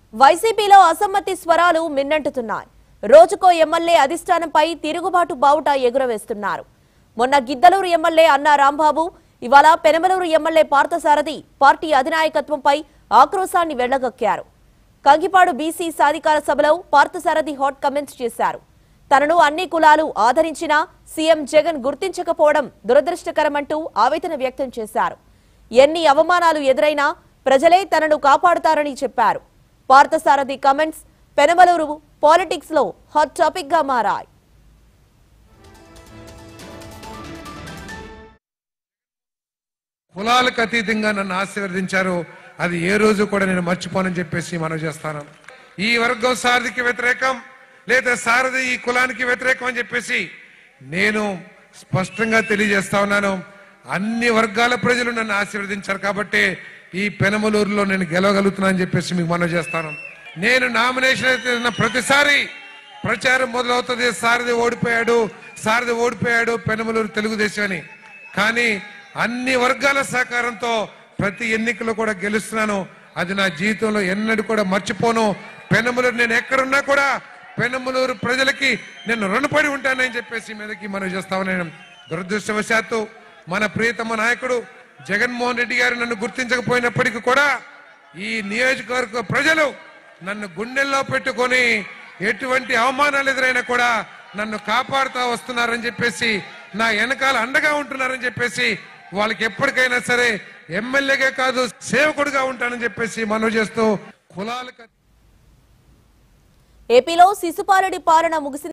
వైసీపీలో అసమ్మతి స్వరాలు మిన్నంటుతున్నాయి రోజుకో ఎమ్మెల్యే అధిష్టానంపై తిరుగుబాటు బావుట ఎగురవేస్తున్నారు మొన్న గిద్దలూరు ఎమ్మెల్యే అన్నా రాంబాబు ఇవాళ పెనమలూరు ఎమ్మెల్యే పార్థసారథి పార్టీ అధినాయకత్వంపై ఆక్రోశాన్ని వెళ్లగక్కారు కంకిపాడు బీసీ సాధికార సభలో పార్థసారథి హాట్ కమెంట్స్ చేశారు తనను అన్ని కులాలు ఆదరించినా సీఎం జగన్ గుర్తించకపోవడం దురదృష్టకరమంటూ ఆవేదన వ్యక్తం చేశారు ఎన్ని అవమానాలు ఎదురైనా ప్రజలే తనను కాపాడుతారని చెప్పారు పార్థసారథి కమెంట్స్ పెనమలూరు పాలిటిక్స్ లో హాట్ టాపిక్ గా మారాయి కులాలకు అతీతంగా నన్ను ఆశీర్వదించారు అది ఏ రోజు కూడా నేను మర్చిపోనని చెప్పేసి మనం చేస్తాను ఈ వర్గం సారథికి వ్యతిరేకం లేదా సారథి ఈ కులానికి వ్యతిరేకం అని చెప్పేసి నేను స్పష్టంగా తెలియజేస్తా ఉన్నాను అన్ని వర్గాల ప్రజలు నన్ను ఆశీర్వదించారు కాబట్టి ఈ పెనమలూరులో నేను గెలవగలుగుతున్నా అని చెప్పేసి మీకు మనం చేస్తాను నేను నామినేషన్ అయితే ఉన్న ప్రతిసారి ప్రచారం మొదలవుతుంది సారథి ఓడిపోయాడు సారథి ఓడిపోయాడు పెనమలూరు తెలుగుదేశం అని కానీ అన్ని వర్గాల సహకారంతో ప్రతి ఎన్నికలో కూడా గెలుస్తున్నాను అది నా జీవితంలో ఎన్నడూ కూడా మర్చిపోను పెనమలూరు నేను ఎక్కడున్నా కూడా పెనమలూరు ప్రజలకి నేను రుణపడి ఉంటానని చెప్పేసి మీదకి మనం చేస్తా ఉన్నాను దురదృష్టవశాత్తు మన ప్రియతమ నాయకుడు జగన్మోహన్ రెడ్డి గారు నన్ను గుర్తించకపోయినప్పటికీ కూడా ఈ నియోజకవర్గ ప్రజలు నన్ను గుండెల్లో పెట్టుకొని ఎటువంటి అవమానాలు ఎదురైనా కూడా నన్ను కాపాడుతా వస్తున్నారని చెప్పేసి నా వెనకాల అండగా ఉంటున్నారని చెప్పేసి వాళ్ళకి ఎప్పటికైనా సరే ఎమ్మెల్యేగా కాదు సేవకుడుగా ఉంటానని చెప్పేసి మనవి చేస్తూ కులాలకు ఏపీలో శిశుపాలుడి పాలన ముగిసింది